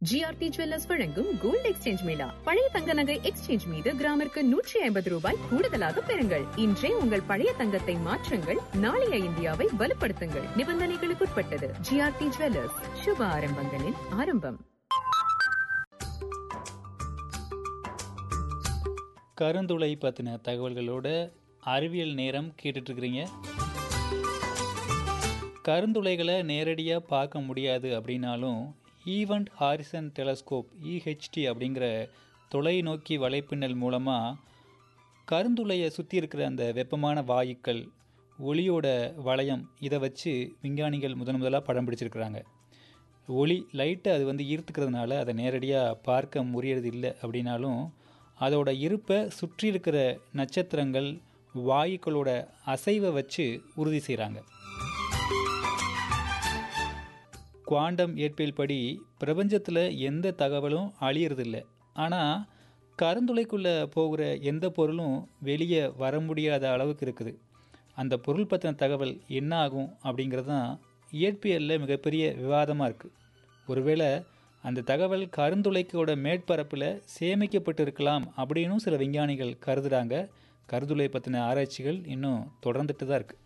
GRT jewellers வழங்கும் gold exchange mela பழைய தங்க நகை எக்ஸ்சேஞ்ச் மீது கிராமிற்கு நூற்றி ஐம்பது ரூபாய் கூடுதலாக பெறுங்கள் இன்றே உங்கள் பழைய தங்கத்தை மாற்றுங்கள் நாளைய இந்தியாவை வலுப்படுத்துங்கள் நிபந்தனைகளுக்குட்பட்டது ஜிஆர்டி ஜுவல்லர்ஸ் சுப ஆரம்பங்களின் ஆரம்பம் கருந்துளை பற்றின தகவல்களோட அறிவியல் நேரம் கேட்டுட்ருக்கிறீங்க கருந்துளைகளை நேரடியாக பார்க்க முடியாது அப்படின்னாலும் ஈவெண்ட் ஹாரிசன் டெலஸ்கோப் இஹெச்டி அப்படிங்கிற தொலைநோக்கி வலைப்பின்னல் மூலமாக கருந்துளையை சுற்றி இருக்கிற அந்த வெப்பமான வாயுக்கள் ஒளியோட வளையம் இதை வச்சு விஞ்ஞானிகள் முதன் முதலாக படம் பிடிச்சிருக்கிறாங்க ஒளி லைட்டை அது வந்து ஈர்த்துக்கிறதுனால அதை நேரடியாக பார்க்க முடியறது இல்லை அப்படின்னாலும் அதோட இருப்பை சுற்றி இருக்கிற நட்சத்திரங்கள் வாயுக்களோட அசைவை வச்சு உறுதி செய்கிறாங்க குவாண்டம் இயற்பியல் படி பிரபஞ்சத்தில் எந்த தகவலும் அழியறதில்ல ஆனால் கருந்துளைக்குள்ளே போகிற எந்த பொருளும் வெளியே வர முடியாத அளவுக்கு இருக்குது அந்த பொருள் பற்றின தகவல் என்ன ஆகும் அப்படிங்கிறது தான் இயற்பியலில் மிகப்பெரிய விவாதமாக இருக்குது ஒருவேளை அந்த தகவல் கருந்துளைக்கோட மேற்பரப்பில் சேமிக்கப்பட்டு இருக்கலாம் அப்படின்னும் சில விஞ்ஞானிகள் கருதுகிறாங்க கருதுளை பற்றின ஆராய்ச்சிகள் இன்னும் தொடர்ந்துட்டு தான் இருக்குது